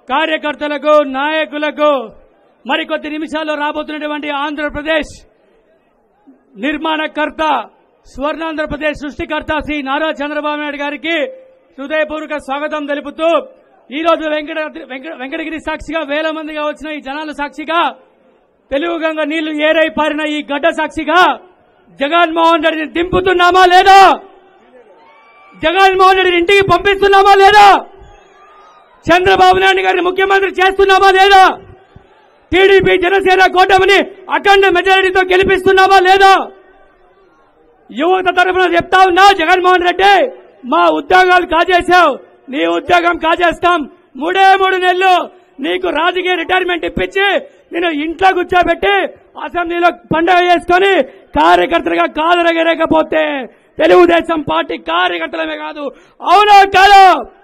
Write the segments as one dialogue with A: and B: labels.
A: కార్యకర్తలకు నాయకులకు మరికొద్ది నిమిషాల్లో రాబోతున్నటువంటి ఆంధ్రప్రదేశ్ నిర్మాణకర్త స్వర్ణాంధ్రప్రదేశ్ సృష్టికర్త శ్రీ నారా చంద్రబాబు నాయుడు గారికి హృదయపూర్వక స్వాగతం తెలుపుతూ ఈ రోజు వెంకట వెంకట- వెంకటగిరి సాక్షిగా వేల మందిగా వచ్చిన ఈ జనాల సాక్షిగా తెలుగు గంగ నీళ్లు ఏరై పారిన ఈ గడ్డ సాక్షిగా జగన్మోహన్ రెడ్డిని దింపుతున్నామా లేదా జగన్మోహన్ రెడ్డిని ఇంటికి పంపిస్తున్నామా లేదా చంద్రబాబు నాయుడు గారిని ముఖ్యమంత్రి చేస్తున్నామా లేదా టీడీపీ జనసేన కూటమిని అఖండ మెజారిటీతో గెలిపిస్తున్నామా లేదా యువత తరఫున చెప్తా ఉన్నా జగన్మోహన్ రెడ్డి మా ఉద్యోగాలు కాజేశావు నీ ఉద్యోగం కాజేస్తాం మూడే మూడు నెలలు నీకు రాజకీయ రిటైర్మెంట్ ఇప్పించి నేను ఇంట్లో కూర్చోబెట్టి అసెంబ్లీలో పండుగ చేసుకొని కార్యకర్తలుగా కాదరగలేకపోతే తెలుగుదేశం పార్టీ కార్యకర్తలమే కాదు అవునా కాదు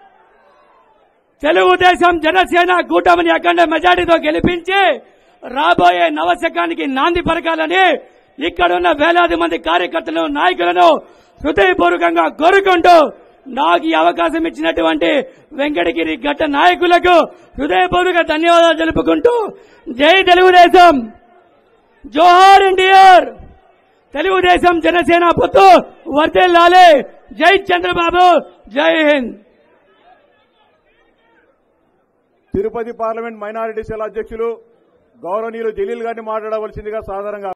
A: తెలుగుదేశం జనసేన కూటమిని అఖండ మెజార్టీతో గెలిపించి రాబోయే నవశకానికి నాంది పలకాలని ఇక్కడున్న వేలాది మంది కార్యకర్తలను నాయకులను హృదయపూర్వకంగా కోరుకుంటూ నాకు ఈ అవకాశం ఇచ్చినటువంటి వెంకటగిరి గట్ట నాయకులకు హృదయపూర్వక ధన్యవాదాలు తెలుపుకుంటూ జై తెలుగుదేశం జోహార్ ఎన్టీఆర్ తెలుగుదేశం జనసేన పొత్తు వర్దెల్లాలే జై చంద్రబాబు జై Hind
B: Tirupati parliament minority cell అధ్యక్షులు గౌరవనీయులు జలీల్ గారిని మాట్లాడవలసిందిగా సాధారణంగా